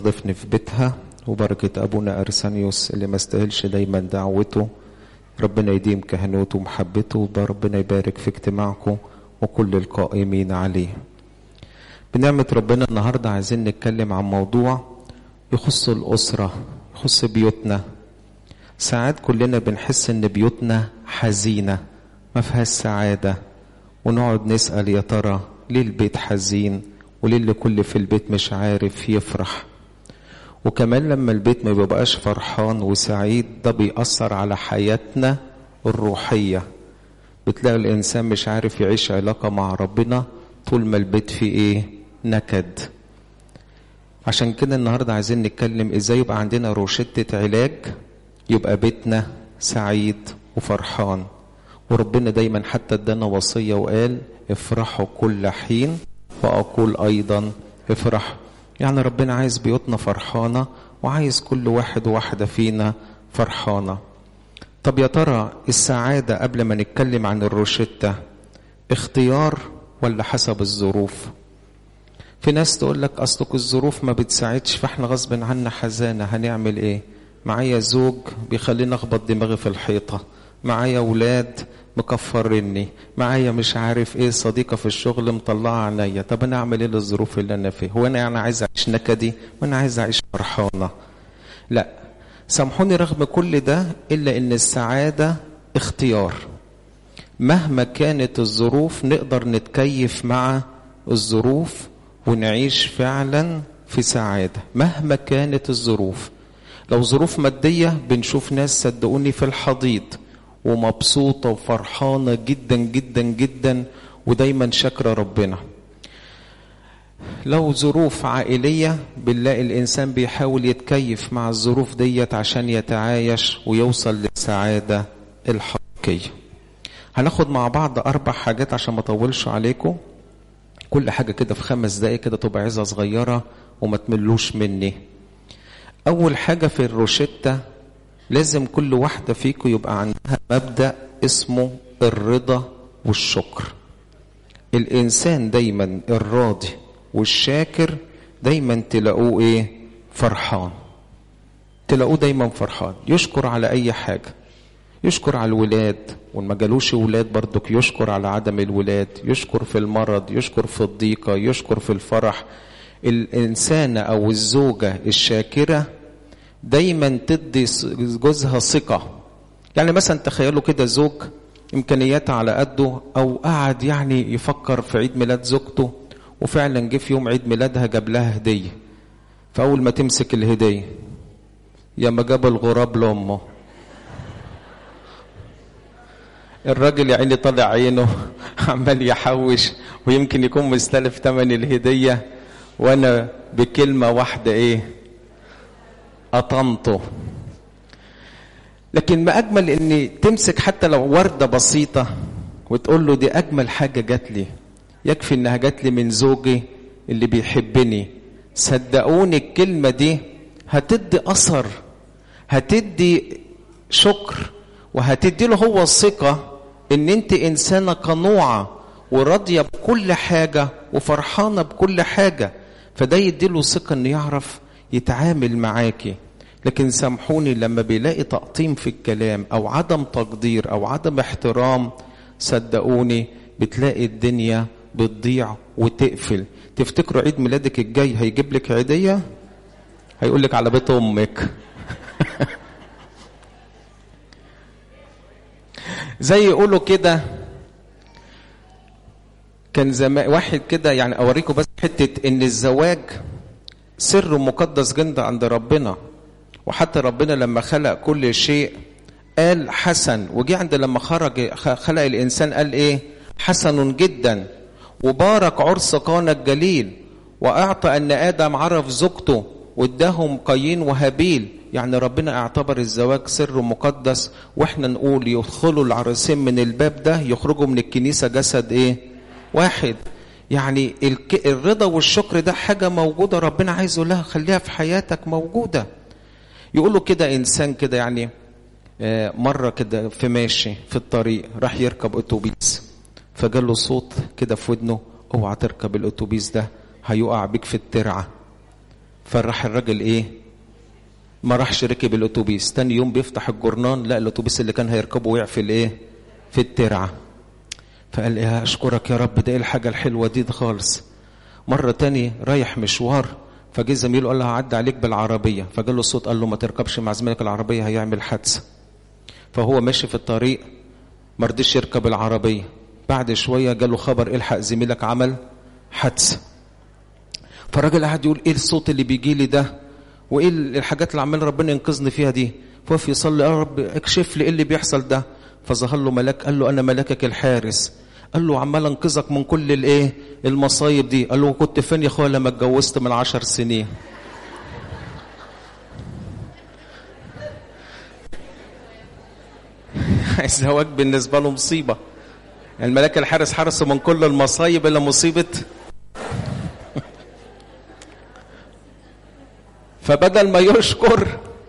ضفني في بيتها وبركة أبونا أرسانيوس اللي ما استاهلش دايما دعوته ربنا يديم كهنوته ومحبته وربنا يبارك في اجتماعكم وكل القائمين عليه بنعمة ربنا النهاردة عايزين نتكلم عن موضوع يخص الأسرة يخص بيوتنا ساعات كلنا بنحس ان بيوتنا حزينة ما فيهاش سعادة ونقعد نسأل يا ترى ليه البيت حزين وليه اللي كل في البيت مش عارف يفرح وكمان لما البيت ما بيبقاش فرحان وسعيد ده بيأثر على حياتنا الروحية بتلاقي الإنسان مش عارف يعيش علاقة مع ربنا طول ما البيت فيه إيه نكد عشان كده النهاردة عايزين نتكلم إزاي يبقى عندنا روشتة علاج يبقى بيتنا سعيد وفرحان وربنا دايما حتى ادانا وصية وقال افرحوا كل حين وأقول أيضا افرحوا يعني ربنا عايز بيوتنا فرحانة وعايز كل واحد وواحدة فينا فرحانة طب يا ترى السعادة قبل ما نتكلم عن الروشتة اختيار ولا حسب الظروف في ناس تقول لك اصلك الظروف ما بتساعدش فاحنا غصب عنا حزانة هنعمل ايه معايا زوج بيخليني اخبط دماغي في الحيطة معايا ولاد مكفرني معايا مش عارف ايه صديقه في الشغل مطلعه عينيا طب انا اعمل ايه للظروف اللي انا فيها هو انا يعني عايز اعيش نكدي وانا عايز اعيش فرحانه لا سامحوني رغم كل ده الا ان السعاده اختيار مهما كانت الظروف نقدر نتكيف مع الظروف ونعيش فعلا في سعاده مهما كانت الظروف لو ظروف ماديه بنشوف ناس صدقوني في الحضيض ومبسوطة وفرحانة جدا جدا جدا ودايما شاكرة ربنا لو ظروف عائلية بنلاقي الإنسان بيحاول يتكيف مع الظروف ديت عشان يتعايش ويوصل للسعادة الحقيقية هناخد مع بعض أربع حاجات عشان ما أطولش عليكم كل حاجة كده في خمس دقايق كده تبقى عظة صغيرة وما تملوش مني أول حاجة في الروشتة لازم كل واحدة فيكم يبقى عندها مبدأ اسمه الرضا والشكر الإنسان دايما الراضي والشاكر دايما تلاقوه ايه فرحان تلاقوه دايما فرحان يشكر على أي حاجة يشكر على الولاد وما جالوش ولاد برضك يشكر على عدم الولاد يشكر في المرض يشكر في الضيقة يشكر في الفرح الإنسانة أو الزوجة الشاكرة دايما تدي جوزها ثقة يعني مثلا تخيلوا كده زوج إمكانياتها على قده أو قعد يعني يفكر في عيد ميلاد زوجته وفعلا جه في يوم عيد ميلادها جاب لها هدية فأول ما تمسك الهدية يا ما جاب الغراب لأمه الراجل يا عيني طالع عينه عمال يحوش ويمكن يكون مستلف ثمن الهدية وأنا بكلمة واحدة إيه قطمته لكن ما اجمل ان تمسك حتى لو ورده بسيطه وتقول له دي اجمل حاجه جات لي يكفي انها جات لي من زوجي اللي بيحبني صدقوني الكلمه دي هتدي اثر هتدي شكر وهتدي له هو الثقه ان انت انسانه قنوعه وراضيه بكل حاجه وفرحانه بكل حاجه فده يديله ثقه انه يعرف يتعامل معاكي لكن سامحوني لما بيلاقي تقطيم في الكلام او عدم تقدير او عدم احترام صدقوني بتلاقي الدنيا بتضيع وتقفل تفتكروا عيد ميلادك الجاي هيجيب لك عيدية هيقول لك على بيت امك زي يقولوا كده كان زمان واحد كده يعني اوريكم بس حته ان الزواج سر مقدس جدا عند ربنا وحتى ربنا لما خلق كل شيء قال حسن وجي عند لما خرج خلق الانسان قال ايه حسن جدا وبارك عرس قانا الجليل واعطى ان ادم عرف زوجته واداهم قايين وهابيل يعني ربنا اعتبر الزواج سر مقدس واحنا نقول يدخلوا العريسين من الباب ده يخرجوا من الكنيسه جسد ايه واحد يعني الرضا والشكر ده حاجة موجودة ربنا عايزه لها خليها في حياتك موجودة يقولوا كده إنسان كده يعني مرة كده في ماشي في الطريق راح يركب أتوبيس فجال له صوت كده في ودنه اوعى تركب الأتوبيس ده هيقع بيك في الترعة فراح الراجل ايه ما راحش ركب الاتوبيس تاني يوم بيفتح الجورنان لا الاتوبيس اللي كان هيركبه وقع في الايه في الترعه فقال يا اشكرك يا رب ده ايه الحاجه الحلوه دي, دي خالص مره تاني رايح مشوار فجه زميله قال له هعدي عليك بالعربيه فجاله الصوت قال له ما تركبش مع زميلك العربيه هيعمل حادثه فهو ماشي في الطريق ما رضيش يركب العربيه بعد شويه جاله خبر الحق زميلك عمل حادثه فالراجل قعد يقول ايه الصوت اللي بيجي لي ده وايه الحاجات اللي عمال ربنا ينقذني فيها دي فوقف يصلي يا رب اكشف لي ايه اللي بيحصل ده فظهر له ملاك قال له انا ملاكك الحارس قال له عمال انقذك من كل الايه المصايب دي قال له كنت فين يا اخويا لما اتجوزت من عشر سنين الزواج بالنسبه له مصيبه الملاك الحارس حرسه من كل المصايب الا مصيبه فبدل ما يشكر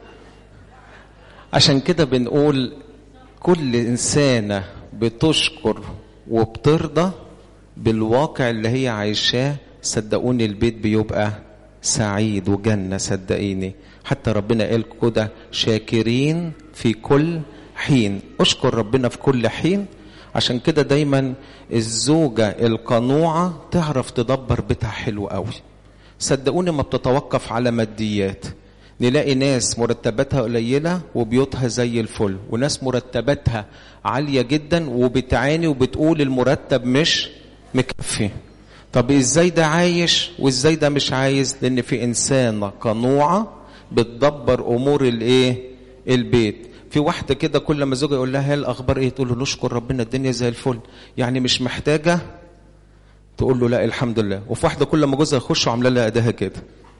عشان كده بنقول كل إنسانة بتشكر وبترضى بالواقع اللي هي عايشاه صدقوني البيت بيبقى سعيد وجنة صدقيني حتى ربنا قال كده شاكرين في كل حين اشكر ربنا في كل حين عشان كده دايما الزوجة القنوعة تعرف تدبر بيتها حلو قوي صدقوني ما بتتوقف على ماديات نلاقي ناس مرتباتها قليلة وبيوتها زي الفل وناس مرتباتها عالية جدا وبتعاني وبتقول المرتب مش مكفي طب ازاي ده عايش وازاي ده مش عايز لان في انسانة قنوعة بتدبر امور الايه البيت في واحدة كده كل ما زوجها يقول لها هي الاخبار ايه تقول له نشكر ربنا الدنيا زي الفل يعني مش محتاجة تقول له لا الحمد لله وفي واحده كل ما جوزها يخش عامله لها ايديها كده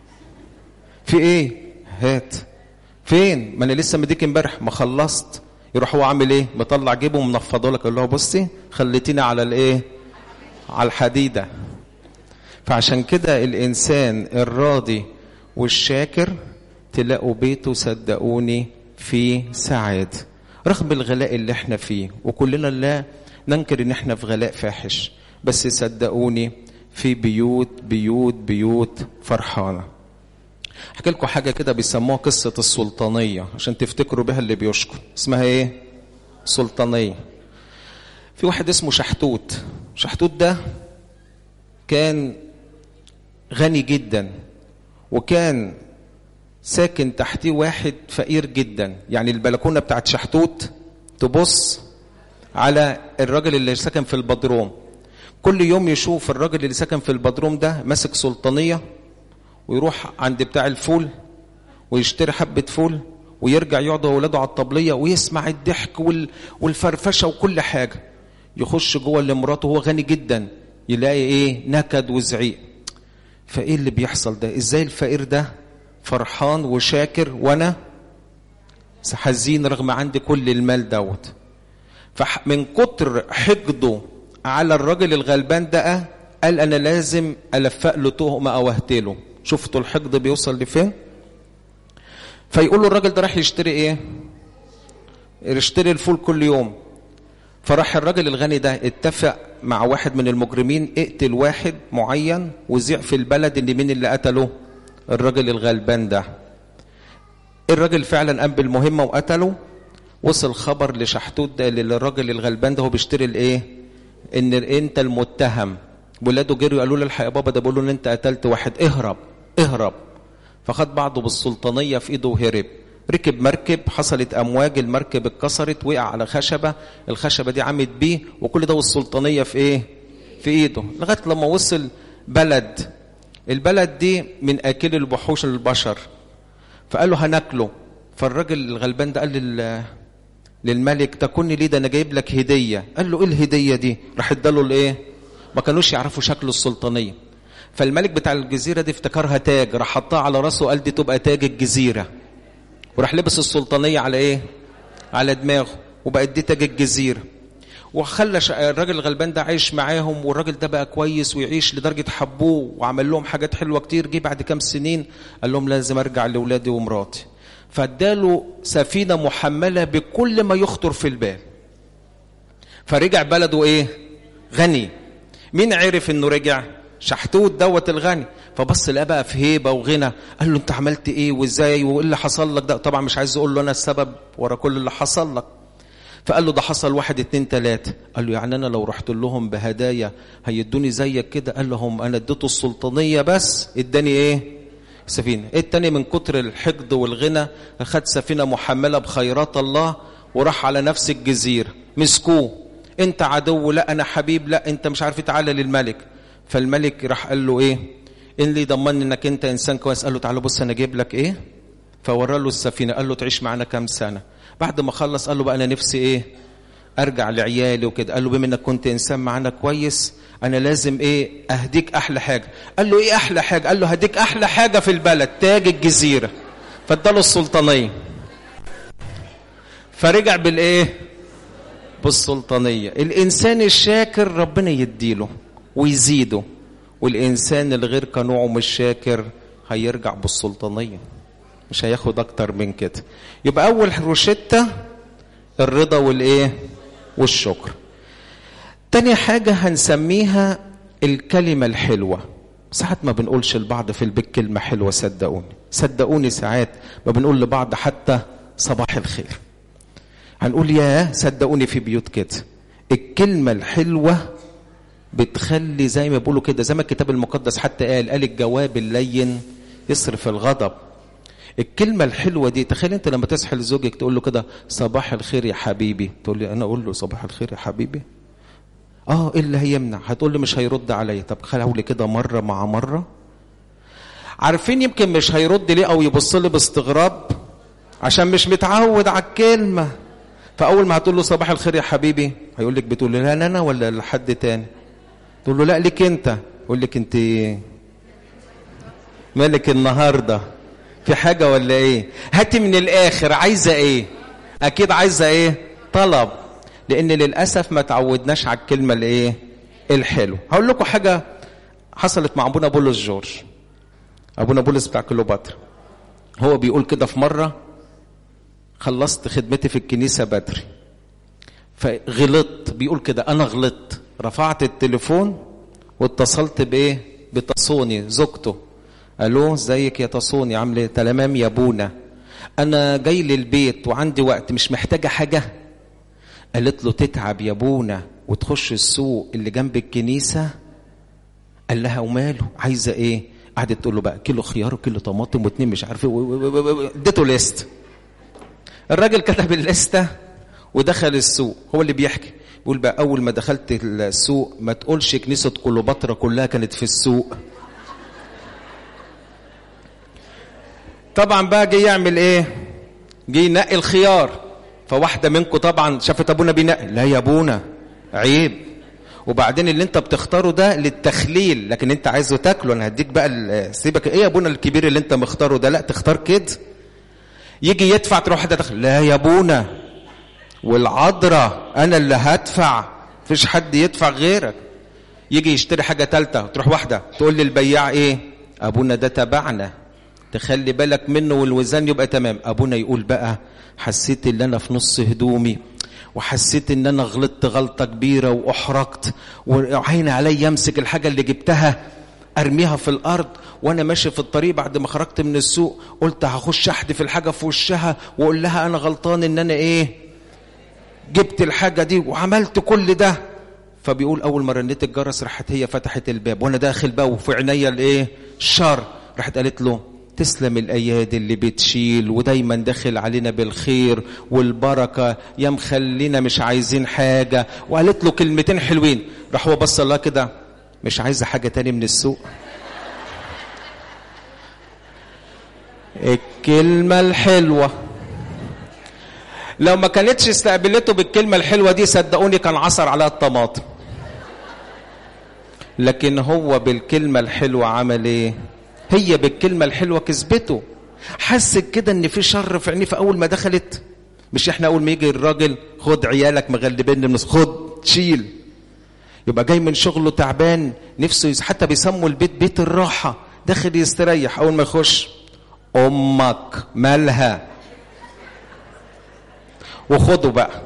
في ايه هات فين ما انا لسه مديك امبارح ما خلصت يروح هو عامل ايه مطلع جيبه ومنفضه لك يقول له بصي خليتيني على الايه على الحديده فعشان كده الانسان الراضي والشاكر تلاقوا بيته صدقوني في سعاده رغم الغلاء اللي احنا فيه وكلنا لا ننكر ان احنا في غلاء فاحش بس صدقوني في بيوت بيوت بيوت فرحانة احكي لكم حاجة كده بيسموها قصة السلطانية عشان تفتكروا بها اللي بيشكر اسمها ايه سلطانية في واحد اسمه شحتوت شحتوت ده كان غني جدا وكان ساكن تحتيه واحد فقير جدا يعني البلكونة بتاعت شحتوت تبص على الراجل اللي ساكن في البدروم كل يوم يشوف الراجل اللي ساكن في البدروم ده ماسك سلطانية ويروح عند بتاع الفول ويشتري حبة فول ويرجع يقعد ولاده على الطبلية ويسمع الضحك وال... والفرفشة وكل حاجة يخش جوه لمراته وهو غني جدا يلاقي ايه نكد وزعيق فايه اللي بيحصل ده ازاي الفقير ده فرحان وشاكر وانا حزين رغم عندي كل المال دوت فمن كتر حقده على الراجل الغلبان ده قال انا لازم الفق له تهمه او اهتله شفتوا الحقد بيوصل لفين فيقول له الراجل ده راح يشتري ايه يشتري الفول كل يوم فراح الراجل الغني ده اتفق مع واحد من المجرمين اقتل واحد معين وزيع في البلد ان مين اللي قتله الراجل الغلبان ده الراجل فعلا قام بالمهمه وقتله وصل خبر لشحتوت ده للراجل الغلبان ده هو بيشتري الايه ان انت المتهم ولاده جروا قالوا له الحق يا بابا ده بيقولوا ان انت قتلت واحد اهرب اهرب فخد بعضه بالسلطانيه في ايده وهرب ركب مركب حصلت امواج المركب اتكسرت وقع على خشبه الخشبه دي عمت بيه وكل ده والسلطانيه في ايه في ايده لغايه لما وصل بلد البلد دي من اكل الوحوش البشر فقال له هناكله فالراجل الغلبان ده قال لل للملك تكون لي ده انا جايب لك هديه قال له ايه الهديه دي راح اداله الايه ما كانوش يعرفوا شكل السلطانيه فالملك بتاع الجزيره دي افتكرها تاج راح حطها على راسه وقال دي تبقى تاج الجزيره وراح لبس السلطانيه على ايه على دماغه وبقت دي تاج الجزيره وخلى الراجل الغلبان ده عايش معاهم والراجل ده بقى كويس ويعيش لدرجه حبوه وعمل لهم حاجات حلوه كتير جه بعد كام سنين قال لهم لازم ارجع لاولادي ومراتي فاداله سفينه محمله بكل ما يخطر في البال فرجع بلده ايه غني مين عرف انه رجع شحتوت دوت الغني فبص لقى بقى في هيبه وغنى قال له انت عملت ايه وازاي وايه اللي حصل لك ده طبعا مش عايز اقول له انا السبب ورا كل اللي حصل لك فقال له ده حصل واحد اتنين تلاتة قال له يعني انا لو رحت لهم بهدايا هيدوني زيك كده قال لهم انا اديته السلطانيه بس اداني ايه سفينه ايه التاني من كتر الحقد والغنى خد سفينه محمله بخيرات الله وراح على نفس الجزيره مسكوه انت عدو لا انا حبيب لا انت مش عارف تعالى للملك فالملك راح قال له ايه ان اللي ضمني انك انت انسان كويس قال له تعالى بص انا اجيب لك ايه فورى له السفينه قال له تعيش معانا كام سنه بعد ما خلص قال له بقى انا نفسي ايه ارجع لعيالي وكده قال له بما انك كنت انسان معانا كويس انا لازم ايه اهديك احلى حاجه قال له ايه احلى حاجه قال له هديك احلى حاجه في البلد تاج الجزيره فاداله السلطانيه فرجع بالايه بالسلطانيه الانسان الشاكر ربنا يديله ويزيده والانسان الغير قنوع مش شاكر هيرجع بالسلطانيه مش هياخد اكتر من كده يبقى اول روشته الرضا والايه والشكر تاني حاجة هنسميها الكلمة الحلوة ساعات ما بنقولش لبعض في البيت كلمة حلوة صدقوني صدقوني ساعات ما بنقول لبعض حتى صباح الخير هنقول يا صدقوني في بيوت كده الكلمة الحلوة بتخلي زي ما بيقولوا كده زي ما الكتاب المقدس حتى قال قال الجواب اللين يصرف الغضب الكلمة الحلوة دي تخيل انت لما تصحى لزوجك تقول له كده صباح الخير يا حبيبي تقول لي انا اقول له صباح الخير يا حبيبي اه ايه اللي هيمنع هتقول لي مش هيرد عليا طب خلوا كده مرة مع مرة عارفين يمكن مش هيرد ليه او يبص لي باستغراب عشان مش متعود على الكلمة فاول ما هتقول له صباح الخير يا حبيبي هيقول لك بتقول لا انا ولا لحد تاني تقول له لا ليك انت يقول لك انت مالك النهارده في حاجة ولا ايه هاتي من الاخر عايزة ايه اكيد عايزة ايه طلب لان للأسف ما تعودناش على الكلمة الايه الحلو هقول لكم حاجة حصلت مع ابونا بولس جورج ابونا بولس بتاع كليوباترا هو بيقول كده في مرة خلصت خدمتي في الكنيسة بدري فغلطت بيقول كده انا غلطت رفعت التليفون واتصلت بايه بتصوني زوجته الو ازيك يا تصوني عامله ايه تمام يا ابونا انا جاي للبيت وعندي وقت مش محتاجه حاجه قالت له تتعب يا ابونا وتخش السوق اللي جنب الكنيسه قال لها وماله عايزه ايه قعدت تقول له بقى كيلو خيار وكيلو طماطم واتنين مش عارف ايه اديته ليست الراجل كتب الليسته ودخل السوق هو اللي بيحكي بيقول بقى اول ما دخلت السوق ما تقولش كنيسه كليوباترا كلها كانت في السوق طبعا بقى جه يعمل ايه جه ينقي الخيار فواحده منكم طبعا شافت ابونا بينقي لا يا ابونا عيب وبعدين اللي انت بتختاره ده للتخليل لكن انت عايزه تاكله انا هديك بقى سيبك ايه يا ابونا الكبير اللي انت مختاره ده لا تختار كده يجي يدفع تروح واحده تخ... لا يا ابونا والعذراء انا اللي هدفع مفيش حد يدفع غيرك يجي يشتري حاجه ثالثه تروح واحده تقول للبياع ايه ابونا ده تبعنا تخلي بالك منه والوزن يبقى تمام ابونا يقول بقى حسيت ان انا في نص هدومي وحسيت ان انا غلطت غلطه كبيره واحرجت وعين عليا امسك الحاجه اللي جبتها ارميها في الارض وانا ماشي في الطريق بعد ما خرجت من السوق قلت هخش احدف الحاجه في وشها واقول لها انا غلطان ان انا ايه جبت الحاجه دي وعملت كل ده فبيقول اول ما رنيت الجرس راحت هي فتحت الباب وانا داخل بقى وفي عينيا الايه الشر راحت قالت له تسلم الايادي اللي بتشيل ودايما داخل علينا بالخير والبركه يا مخلينا مش عايزين حاجه وقالت له كلمتين حلوين راح هو بص الله كده مش عايزه حاجه تاني من السوق الكلمه الحلوه لو ما كانتش استقبلته بالكلمه الحلوه دي صدقوني كان عصر عليها الطماطم لكن هو بالكلمه الحلوه عمل ايه هي بالكلمة الحلوة كسبته حست كده ان في شر في عينيه فاول ما دخلت مش احنا اول ما يجي الراجل خد عيالك مغلبين من خد شيل يبقى جاي من شغله تعبان نفسه حتى بيسموا البيت بيت الراحة داخل يستريح اول ما يخش امك مالها وخده بقى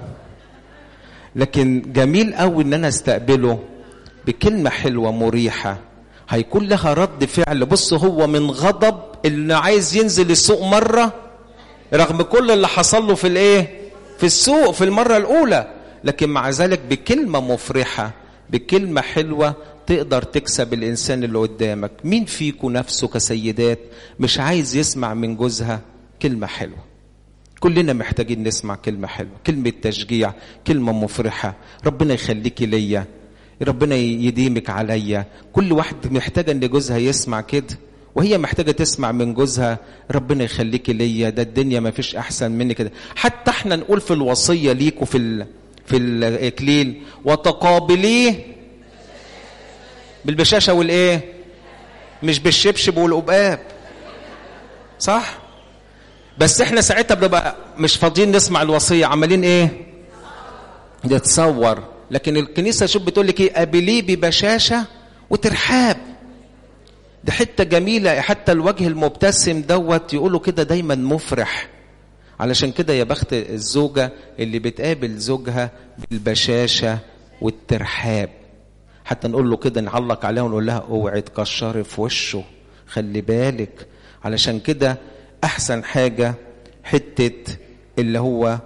لكن جميل قوي ان انا استقبله بكلمة حلوة مريحة هيكون لها رد فعل بص هو من غضب اللي عايز ينزل السوق مرة رغم كل اللي حصل له في الايه في السوق في المرة الأولى لكن مع ذلك بكلمة مفرحة بكلمة حلوة تقدر تكسب الإنسان اللي قدامك مين فيكم نفسه كسيدات مش عايز يسمع من جوزها كلمة حلوة كلنا محتاجين نسمع كلمة حلوة كلمة تشجيع كلمة مفرحة ربنا يخليكي ليا ربنا يديمك عليا كل واحد محتاجة ان جوزها يسمع كده وهي محتاجة تسمع من جوزها ربنا يخليكي ليا ده الدنيا ما فيش احسن مني كده حتى احنا نقول في الوصية ليكوا في ال... في الاكليل وتقابليه بالبشاشة والايه مش بالشبشب والقباب صح بس احنا ساعتها بنبقى مش فاضيين نسمع الوصية عمالين ايه نتصور لكن الكنيسة شوف بتقول لك ايه قابليه ببشاشة وترحاب ده حتة جميلة حتى الوجه المبتسم دوت يقولوا كده دايما مفرح علشان كده يا بخت الزوجة اللي بتقابل زوجها بالبشاشة والترحاب حتى نقول له كده نعلق عليها ونقول لها اوعي تكشري في وشه خلي بالك علشان كده احسن حاجة حتة اللي هو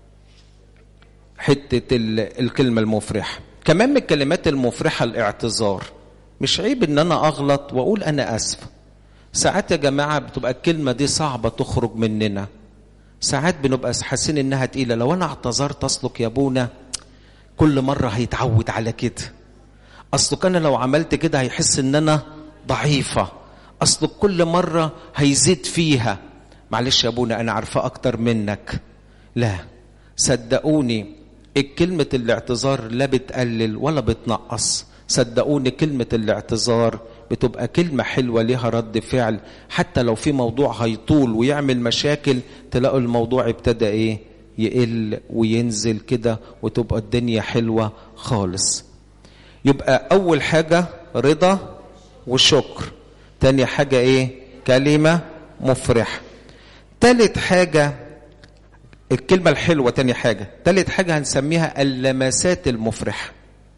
حتة الكلمة المفرحة كمان من الكلمات المفرحة الاعتذار مش عيب ان انا اغلط واقول انا اسف ساعات يا جماعة بتبقى الكلمة دي صعبة تخرج مننا ساعات بنبقى حاسين انها تقيلة لو انا اعتذرت اصلك يا ابونا كل مرة هيتعود على كده اصلك انا لو عملت كده هيحس ان انا ضعيفة اصلك كل مرة هيزيد فيها معلش يا ابونا انا عارفة اكتر منك لا صدقوني الكلمة الاعتذار لا بتقلل ولا بتنقص صدقوني كلمة الاعتذار بتبقى كلمة حلوة ليها رد فعل حتى لو في موضوع هيطول ويعمل مشاكل تلاقوا الموضوع ابتدى ايه يقل وينزل كده وتبقى الدنيا حلوة خالص يبقى أول حاجة رضا وشكر تاني حاجة ايه كلمة مفرحة تالت حاجة الكلمة الحلوة تاني حاجة تالت حاجة هنسميها اللمسات المفرحة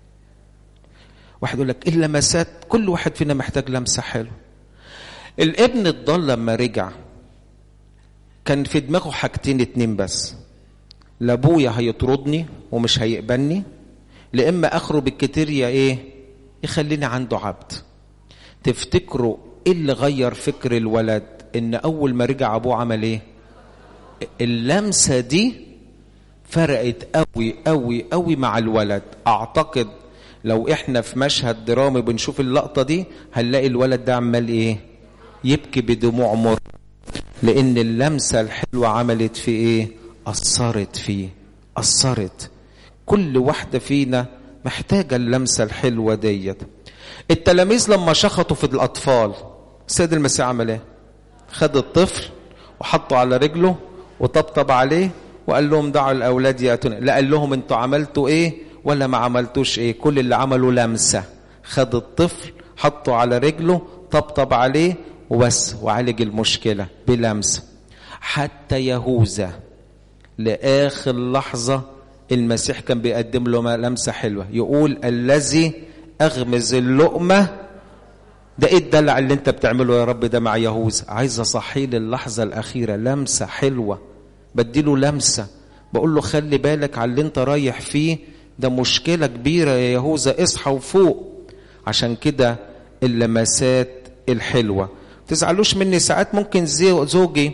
واحد يقول لك اللمسات كل واحد فينا محتاج لمسة حلوة الابن الضال لما رجع كان في دماغه حاجتين اتنين بس لابويا هيطردني ومش هيقبلني لإما اخره بالكتير يا ايه يخليني عنده عبد تفتكروا ايه اللي غير فكر الولد ان اول ما رجع ابوه عمل ايه اللمسة دي فرقت قوي قوي قوي مع الولد اعتقد لو احنا في مشهد درامي بنشوف اللقطة دي هنلاقي الولد ده عمال ايه يبكي بدموع مر لان اللمسة الحلوة عملت في ايه اثرت فيه اثرت كل واحدة فينا محتاجة اللمسة الحلوة ديت التلاميذ لما شخطوا في الاطفال السيد المسيح عمل ايه خد الطفل وحطه على رجله وطبطب عليه وقال لهم دعوا الاولاد ياتون لا قال لهم انتوا عملتوا ايه ولا ما عملتوش ايه كل اللي عملوا لمسه خد الطفل حطه على رجله طبطب عليه وبس وعالج المشكله بلمسه حتى يهوذا لاخر لحظه المسيح كان بيقدم له لمسه حلوه يقول الذي اغمز اللقمه ده ايه الدلع اللي انت بتعمله يا رب ده مع يهوذا عايز اصحيه للحظه الاخيره لمسه حلوه بديله لمسه بقول له خلي بالك على اللي انت رايح فيه ده مشكله كبيره يا يهوذا اصحى وفوق عشان كده اللمسات الحلوه تزعلوش مني ساعات ممكن زوجي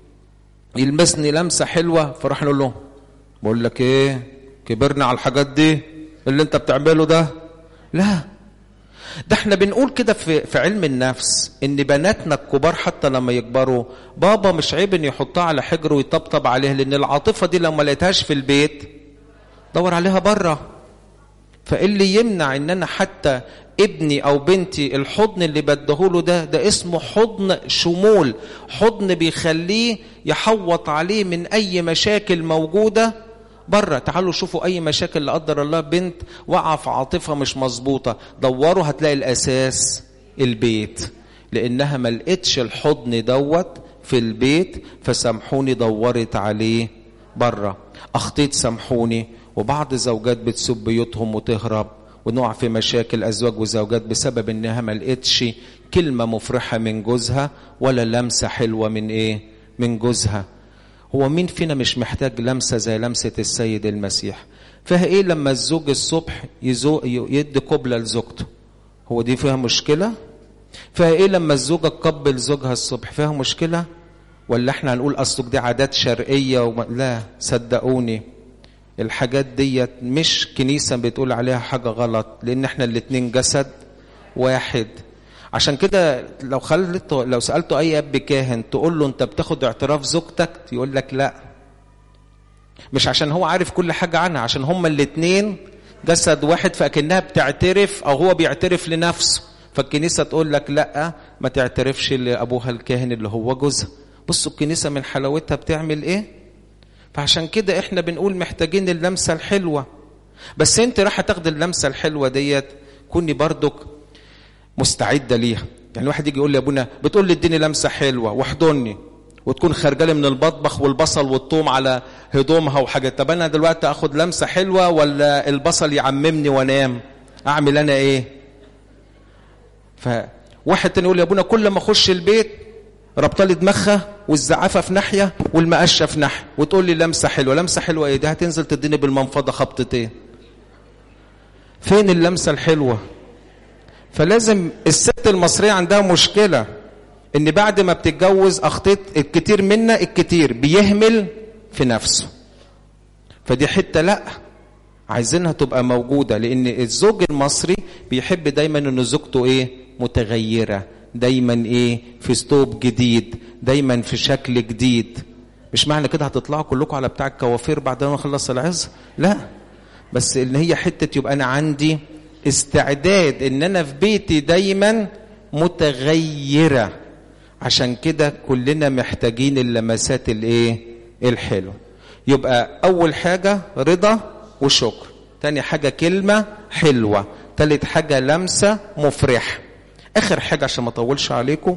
يلمسني لمسه حلوه فراح نقول له بقول لك ايه كبرنا على الحاجات دي اللي انت بتعمله ده لا ده احنا بنقول كده في, في علم النفس ان بناتنا الكبار حتى لما يكبروا بابا مش عيب ان يحطها على حجره ويطبطب عليها لان العاطفه دي لو ما لقيتهاش في البيت دور عليها بره فاللي يمنع ان انا حتى ابني او بنتي الحضن اللي بديهوله ده ده اسمه حضن شمول حضن بيخليه يحوط عليه من اي مشاكل موجوده بره تعالوا شوفوا اي مشاكل لا قدر الله بنت وقع في عاطفه مش مظبوطه دوروا هتلاقي الاساس البيت لانها ما لقتش الحضن دوت في البيت فسامحوني دورت عليه بره اخطيت سامحوني وبعض زوجات بتسب بيوتهم وتهرب ونقع في مشاكل ازواج وزوجات بسبب انها ما لقتش كلمه مفرحه من جوزها ولا لمسه حلوه من ايه من جوزها هو مين فينا مش محتاج لمسه زي لمسه السيد المسيح فيها ايه لما الزوج الصبح يزو يدي قبله لزوجته هو دي فيها مشكله فيها ايه لما الزوجه تقبل زوجها الصبح فيها مشكله ولا احنا هنقول اصلك دي عادات شرقيه وما... لا صدقوني الحاجات ديت مش كنيسه بتقول عليها حاجه غلط لان احنا الاتنين جسد واحد عشان كده لو خلت لو سالته اي اب كاهن تقول له انت بتاخد اعتراف زوجتك يقول لك لا مش عشان هو عارف كل حاجه عنها عشان هما الاتنين جسد واحد فاكنها بتعترف او هو بيعترف لنفسه فالكنيسه تقول لك لا ما تعترفش لابوها الكاهن اللي هو جوزها بصوا الكنيسه من حلاوتها بتعمل ايه فعشان كده احنا بنقول محتاجين اللمسه الحلوه بس انت راح تاخد اللمسه الحلوه ديت كوني برضك مستعده ليها يعني الواحد يجي يقول لي يا ابونا بتقول لي اديني لمسه حلوه واحضني وتكون خارجه لي من المطبخ والبصل والثوم على هدومها وحاجات طب انا دلوقتي اخد لمسه حلوه ولا البصل يعممني وانام اعمل انا ايه فواحد تاني يقول يا ابونا كل ما اخش البيت ربطه لي دماغها والزعافه في ناحيه والمقشه في ناحيه وتقول لي لمسه حلوه لمسه حلوه ايه دي هتنزل تديني بالمنفضه خبطتين فين اللمسه الحلوه فلازم الست المصريه عندها مشكله ان بعد ما بتتجوز اخطيت الكتير منا الكتير بيهمل في نفسه فدي حته لا عايزينها تبقى موجوده لان الزوج المصري بيحب دايما ان زوجته ايه متغيره دايما ايه في ستوب جديد دايما في شكل جديد مش معنى كده هتطلعوا كلكم على بتاع الكوافير بعد ما اخلص العظ لا بس ان هي حته يبقى انا عندي استعداد ان انا في بيتي دايما متغيره عشان كده كلنا محتاجين اللمسات الايه الحلوه يبقى اول حاجه رضا وشكر تاني حاجه كلمه حلوه تالت حاجه لمسه مفرحه اخر حاجه عشان ما اطولش عليكم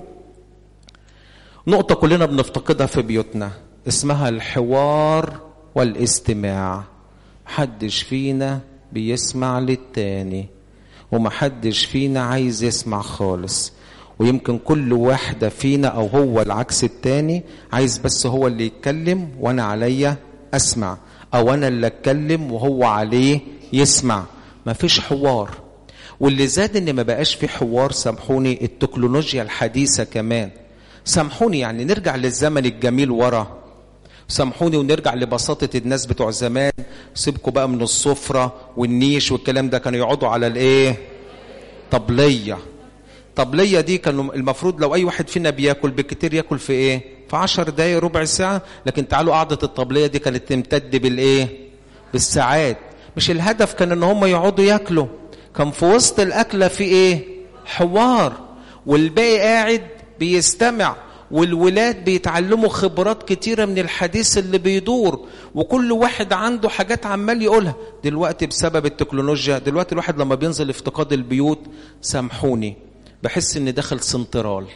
نقطه كلنا بنفتقدها في بيوتنا اسمها الحوار والاستماع محدش فينا بيسمع للتاني ومحدش فينا عايز يسمع خالص ويمكن كل واحدة فينا أو هو العكس التاني عايز بس هو اللي يتكلم وأنا عليا أسمع أو أنا اللي أتكلم وهو عليه يسمع مفيش حوار واللي زاد ان ما بقاش في حوار سامحوني التكنولوجيا الحديثه كمان سامحوني يعني نرجع للزمن الجميل ورا سامحوني ونرجع لبساطة الناس بتوع زمان سيبكوا بقى من السفرة والنيش والكلام ده كانوا يقعدوا على الايه طبلية طبلية دي كانوا المفروض لو اي واحد فينا بياكل بكتير ياكل في ايه في عشر دقايق ربع ساعة لكن تعالوا قعدة الطبلية دي كانت تمتد بالايه بالساعات مش الهدف كان ان هم يقعدوا ياكلوا كان في وسط الأكلة في إيه؟ حوار والباقي قاعد بيستمع والولاد بيتعلموا خبرات كتيرة من الحديث اللي بيدور وكل واحد عنده حاجات عمال يقولها دلوقتي بسبب التكنولوجيا دلوقتي الواحد لما بينزل افتقاد البيوت سامحوني بحس ان داخل سنترال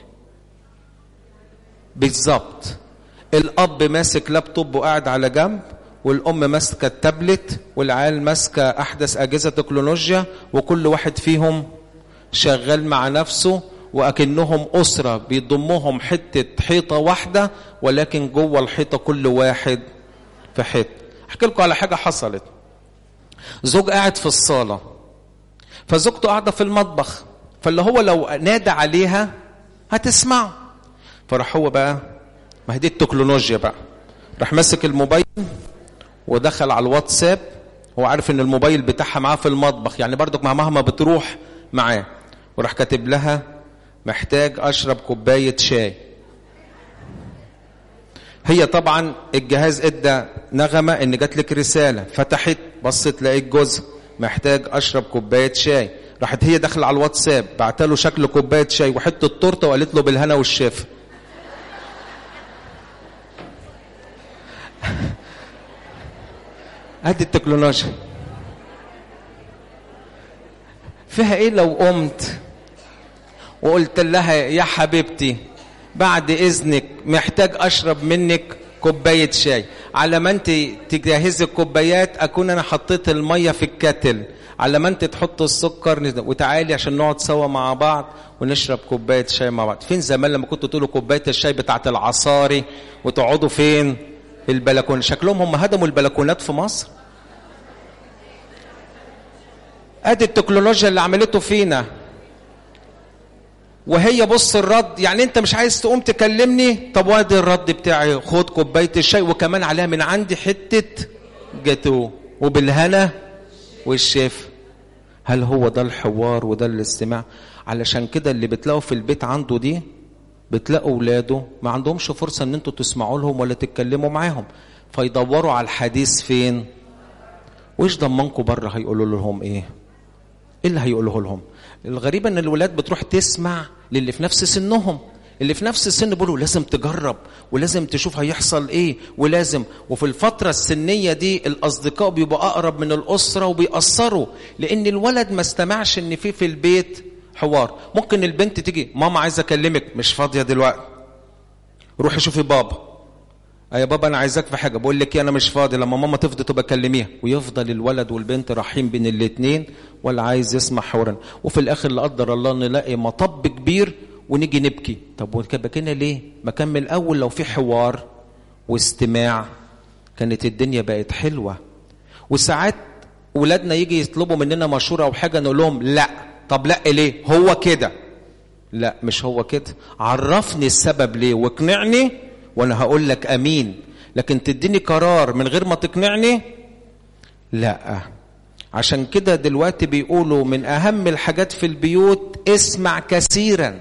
بالظبط الاب ماسك لابتوب وقاعد على جنب والام ماسكه التابلت والعيال ماسكه احدث اجهزه تكنولوجيا وكل واحد فيهم شغال مع نفسه واكنهم اسره بيضمهم حته حيطه واحده ولكن جوه الحيطه كل واحد في حته احكي لكم على حاجه حصلت زوج قاعد في الصاله فزوجته قاعده في المطبخ فاللي هو لو نادى عليها هتسمعه فراح هو بقى ما هي دي التكنولوجيا بقى راح ماسك الموبايل ودخل على الواتساب هو عارف ان الموبايل بتاعها معاه في المطبخ يعني برضك مع مهما بتروح معاه وراح كاتب لها محتاج اشرب كوبايه شاي هي طبعا الجهاز ادى نغمه ان جات لك رساله فتحت بصت لقيت جوزها محتاج اشرب كوبايه شاي راحت هي داخله على الواتساب بعت له شكل كوبايه شاي وحته تورته وقالت له بالهنا والشفا ادي التكنولوجيا فيها ايه لو قمت وقلت لها يا حبيبتي بعد اذنك محتاج اشرب منك كوبايه شاي على ما انت تجهزي الكوبايات اكون انا حطيت الميه في الكتل على ما انت تحط السكر وتعالي عشان نقعد سوا مع بعض ونشرب كوبايه شاي مع بعض فين زمان لما كنتوا تقولوا كوبايه الشاي بتاعت العصاري وتقعدوا فين البلكونه شكلهم هم هدموا البلكونات في مصر ادي التكنولوجيا اللي عملته فينا وهي بص الرد يعني انت مش عايز تقوم تكلمني طب وادي الرد بتاعي خد كوبايه الشاي وكمان عليها من عندي حته جاتو وبالهنا والشاف هل هو ده الحوار وده الاستماع علشان كده اللي بتلاقوا في البيت عنده دي بتلاقوا اولاده ما عندهمش فرصه ان انتوا تسمعوا لهم ولا تتكلموا معاهم فيدوروا على الحديث فين وايش ضمنكم بره هيقولوا لهم ايه ايه اللي هيقوله لهم الغريب ان الولاد بتروح تسمع للي في نفس سنهم اللي في نفس السن بيقولوا لازم تجرب ولازم تشوف هيحصل ايه ولازم وفي الفترة السنية دي الأصدقاء بيبقوا أقرب من الأسرة وبيأثروا لأن الولد ما استمعش إن في في البيت حوار ممكن البنت تيجي ماما عايزة أكلمك مش فاضية دلوقتي روحي شوفي بابا يا بابا انا عايزاك في حاجه بقول لك انا مش فاضي لما ماما تفضى تبقى كلميها ويفضل الولد والبنت رايحين بين الاثنين ولا عايز يسمع حوارا وفي الاخر لا قدر الله نلاقي مطب كبير ونيجي نبكي طب وكبكينا ليه ما كان من الاول لو في حوار واستماع كانت الدنيا بقت حلوه وساعات ولادنا يجي يطلبوا مننا مشوره او حاجه نقول لهم لا طب لا ليه هو كده لا مش هو كده عرفني السبب ليه واقنعني وانا هقول لك امين لكن تديني قرار من غير ما تقنعني لا عشان كده دلوقتي بيقولوا من اهم الحاجات في البيوت اسمع كثيرا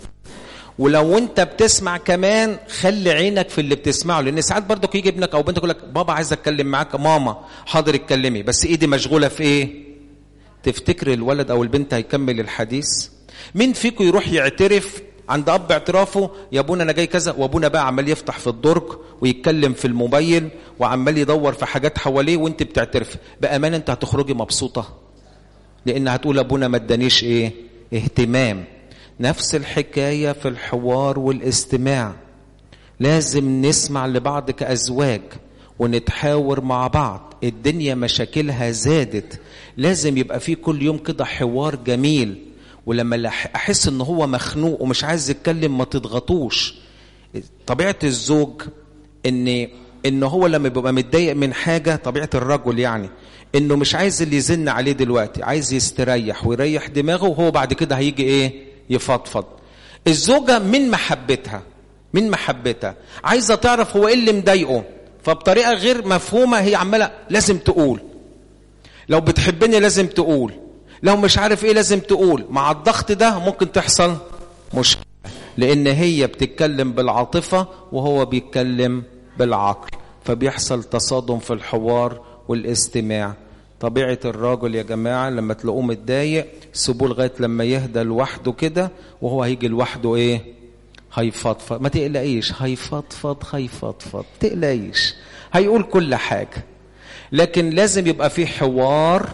ولو انت بتسمع كمان خلي عينك في اللي بتسمعه لان ساعات برضك يجي ابنك او بنتك يقول لك بابا عايز اتكلم معاك ماما حاضر اتكلمي بس ايدي مشغوله في ايه تفتكر الولد او البنت هيكمل الحديث مين فيكم يروح يعترف عند اب اعترافه يا ابونا انا جاي كذا وابونا بقى عمال يفتح في الدرج ويتكلم في الموبايل وعمال يدور في حاجات حواليه وانت بتعترف بامانه انت هتخرجي مبسوطه لان هتقول ابونا ما ادانيش ايه اهتمام نفس الحكايه في الحوار والاستماع لازم نسمع لبعض كازواج ونتحاور مع بعض الدنيا مشاكلها زادت لازم يبقى في كل يوم كده حوار جميل ولما احس ان هو مخنوق ومش عايز يتكلم ما تضغطوش طبيعه الزوج ان ان هو لما بيبقى متضايق من حاجه طبيعه الرجل يعني انه مش عايز اللي يزن عليه دلوقتي عايز يستريح ويريح دماغه وهو بعد كده هيجي ايه يفضفض الزوجه من محبتها من محبتها عايزه تعرف هو ايه اللي مضايقه فبطريقه غير مفهومه هي عماله لازم تقول لو بتحبني لازم تقول لو مش عارف ايه لازم تقول مع الضغط ده ممكن تحصل مشكله لان هي بتتكلم بالعاطفه وهو بيتكلم بالعقل فبيحصل تصادم في الحوار والاستماع طبيعه الراجل يا جماعه لما تلاقوه متضايق سيبوه لغايه لما يهدى لوحده كده وهو هيجي لوحده ايه هيفضفض ما تقلقيش هيفضفض هيفضفض تقلقيش هيقول كل حاجه لكن لازم يبقى في حوار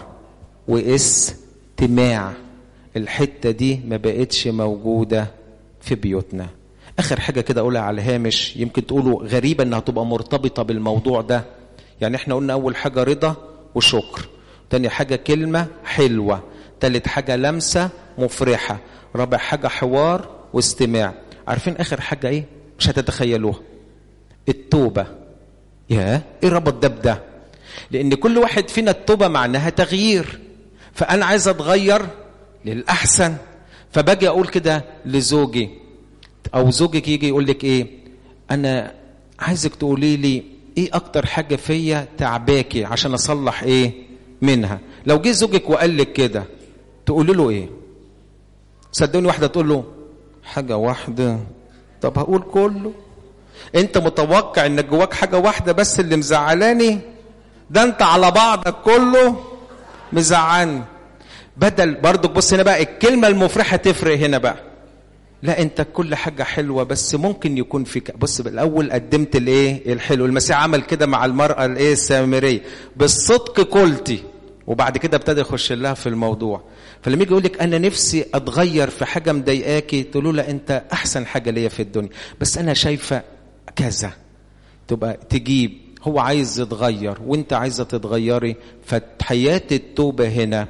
واستماع الحته دي ما بقتش موجوده في بيوتنا اخر حاجه كده اقولها على الهامش يمكن تقولوا غريبه انها تبقى مرتبطه بالموضوع ده يعني احنا قلنا اول حاجه رضا وشكر تاني حاجه كلمه حلوه تالت حاجه لمسه مفرحه رابع حاجه حوار واستماع عارفين اخر حاجه ايه مش هتتخيلوها التوبه يا ايه ربط ده بده لان كل واحد فينا التوبه معناها تغيير فانا عايز اتغير للاحسن فباجي اقول كده لزوجي او زوجك يجي يقول لك ايه انا عايزك تقولي لي ايه اكتر حاجه فيا تعباكي عشان اصلح ايه منها لو جه زوجك وقال لك كده تقولي له ايه صدقوني واحده تقول له حاجه واحده طب هقول كله انت متوقع ان جواك حاجه واحده بس اللي مزعلاني ده انت على بعضك كله مزعلني بدل برضك بص هنا بقى الكلمه المفرحه تفرق هنا بقى لا انت كل حاجه حلوه بس ممكن يكون في بص الاول قدمت الايه الحلو المسيح عمل كده مع المراه الايه السامريه بالصدق قلتي وبعد كده ابتدى يخش لها في الموضوع فلما يجي يقول لك انا نفسي اتغير في حاجه مضايقاكي تقول له لا انت احسن حاجه ليا في الدنيا بس انا شايفه كذا تبقى تجيب هو عايز يتغير وانت عايزه تتغيري فحياه التوبه هنا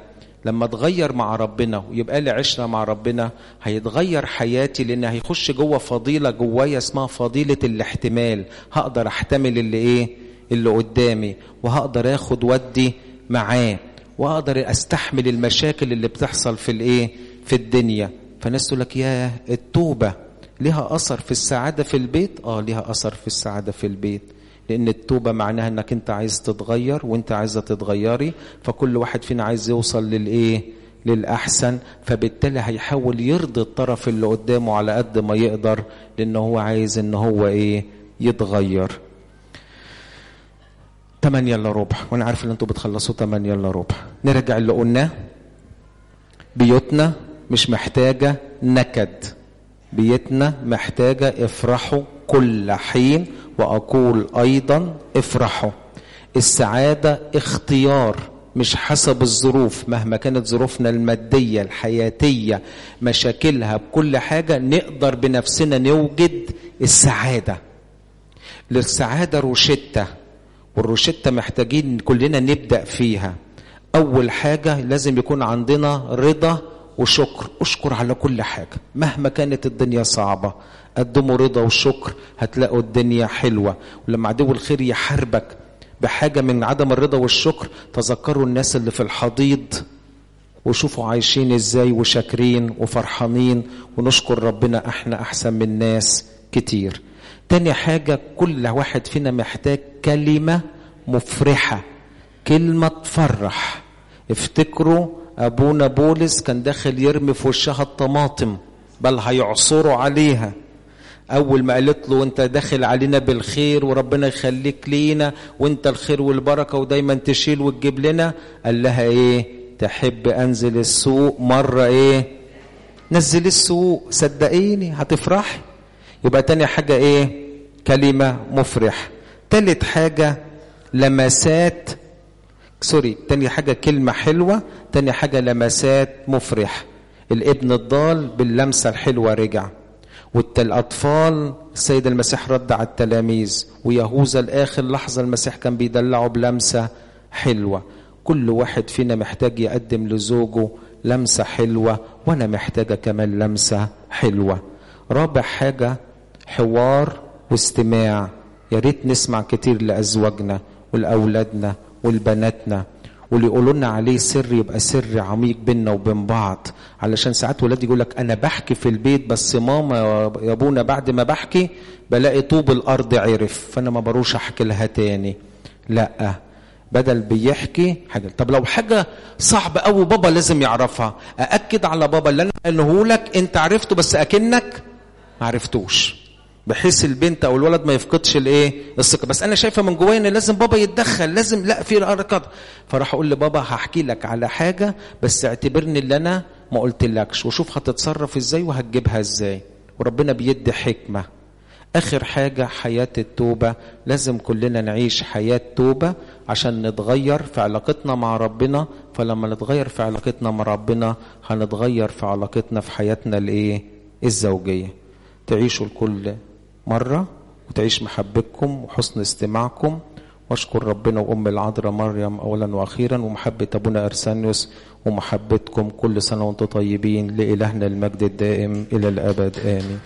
لما اتغير مع ربنا ويبقى لي عشره مع ربنا هيتغير حياتي لان هيخش جوه فضيله جوايا اسمها فضيله الاحتمال هقدر احتمل اللي ايه اللي قدامي وهقدر اخد ودي معاه واقدر استحمل المشاكل اللي بتحصل في الايه في الدنيا فناس تقول لك يا التوبه ليها اثر في السعاده في البيت اه ليها اثر في السعاده في البيت لان التوبه معناها انك انت عايز تتغير وانت عايزه تتغيري فكل واحد فينا عايز يوصل للايه للاحسن فبالتالي هيحاول يرضي الطرف اللي قدامه على قد ما يقدر لان هو عايز ان هو ايه يتغير 8 الا ربع وانا عارف ان انتوا بتخلصوا 8 الا ربع نرجع اللي قلناه بيوتنا مش محتاجه نكد بيتنا محتاجه افرحوا كل حين واقول ايضا افرحوا السعاده اختيار مش حسب الظروف مهما كانت ظروفنا الماديه الحياتيه مشاكلها بكل حاجه نقدر بنفسنا نوجد السعاده للسعاده روشته والروشته محتاجين كلنا نبدا فيها اول حاجه لازم يكون عندنا رضا وشكر اشكر على كل حاجه مهما كانت الدنيا صعبه قدموا رضا وشكر هتلاقوا الدنيا حلوه ولما عدو الخير يحاربك بحاجه من عدم الرضا والشكر تذكروا الناس اللي في الحضيض وشوفوا عايشين ازاي وشاكرين وفرحانين ونشكر ربنا احنا احسن من ناس كتير تاني حاجة كل واحد فينا محتاج كلمة مفرحة كلمة تفرح افتكروا أبونا بولس كان داخل يرمي في وشها الطماطم بل هيعصروا عليها أول ما قالت له أنت داخل علينا بالخير وربنا يخليك لينا وأنت الخير والبركة ودايما تشيل وتجيب لنا قال لها إيه تحب أنزل السوق مرة إيه نزل السوق صدقيني هتفرحي يبقى تاني حاجة ايه كلمة مفرح تالت حاجة لمسات سوري تاني حاجة كلمة حلوة تاني حاجة لمسات مفرح الابن الضال باللمسة الحلوة رجع والأطفال السيد المسيح رد على التلاميذ ويهوذا الآخر لحظة المسيح كان بيدلعه بلمسة حلوة كل واحد فينا محتاج يقدم لزوجه لمسة حلوة وأنا محتاجة كمان لمسة حلوة رابع حاجة حوار واستماع يا ريت نسمع كتير لأزواجنا ولأولادنا ولبناتنا واللي يقولوا لنا عليه سر يبقى سر عميق بيننا وبين بعض علشان ساعات ولادي يقول لك انا بحكي في البيت بس ماما يا ابونا بعد ما بحكي بلاقي طوب الارض عرف فانا ما بروش احكي لها تاني لا بدل بيحكي حاجه طب لو حاجه صعبه قوي بابا لازم يعرفها ااكد على بابا اللي انا قاله لك انت عرفته بس اكنك ما عرفتوش بحيث البنت او الولد ما يفقدش الايه الثقه بس انا شايفه من جوايا ان لازم بابا يتدخل لازم لا في حركات فراح اقول لبابا هحكي لك على حاجه بس اعتبرني اللي انا ما قلتلكش وشوف هتتصرف ازاي وهتجيبها ازاي وربنا بيدي حكمه اخر حاجه حياه التوبه لازم كلنا نعيش حياه توبه عشان نتغير في علاقتنا مع ربنا فلما نتغير في علاقتنا مع ربنا هنتغير في علاقتنا في حياتنا الايه الزوجيه تعيشوا الكل مرة وتعيش محبتكم وحسن استماعكم واشكر ربنا وام العذراء مريم اولا واخيرا ومحبه ابونا ارسانيوس ومحبتكم كل سنه وانتم طيبين لالهنا المجد الدائم الى الابد امين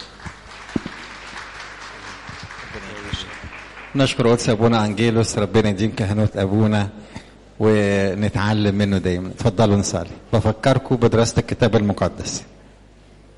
نشكر قدس ابونا انجيلوس ربنا يديم كهنوت ابونا ونتعلم منه دايما اتفضلوا نصلي بفكركم بدراسه الكتاب المقدس